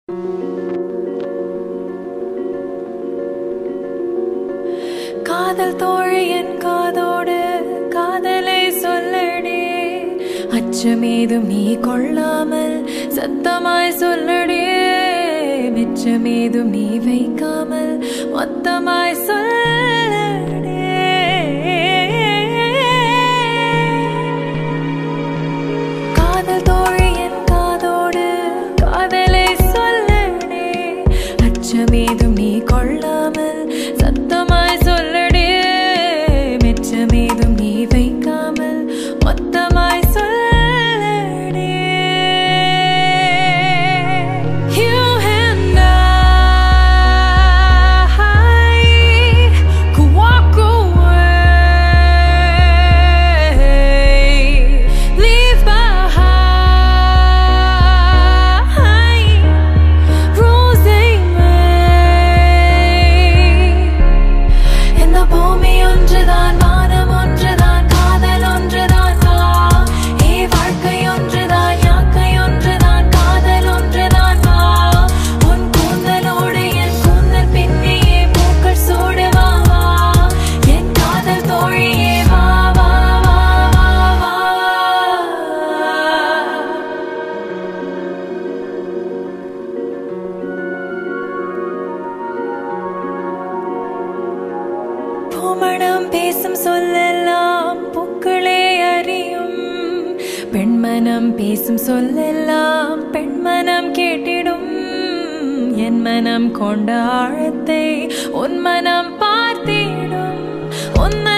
காதல் தோழி என் காதோடு காதலை சொல்லடி அச்சமேதும் நீ கொள்ளாமல் சத்தமாய் சொல்லடி மிச்சமேதும் நீ வைக்காமல் மொத்தமாய் சொல்லடி காதல் தோழி என் காதோடு காதலை சொல்லடி அச்சமேதும் நீ கொள்ளாமல் சத்தமாய் சொல்லடி மிச்சமேதும் நீ வைக்காமல் மொத்தமாய் சொல்லடி You and I could walk away, leave behind rules they made. இந்த பூமி ஒன்றுதான் வானம் ஒன்றுதான் காதல் ஒன்றுதான் வா ஏ வாழ்க்கை ஒன்றுதான் யாக்கை ஒன்றுதான் காதல் ஒன்றுதான் வா உன் கூந்தலோடு என் கூந்தல் பின்னியே பூக்கள் சூடு வா வா என் காதல் தோழியே வா வா வா வா வா பூமணம் பேசும் சொல்லெல்லாம் பூக்களே அறியும் பெண்மனம் பேசும் சொல்லெல்லாம் பெண்மனம் கேட்டிடும் என் மனம் கொண்ட ஆழத்தை உன் மனம் பார்த்திடும் உன் மனம்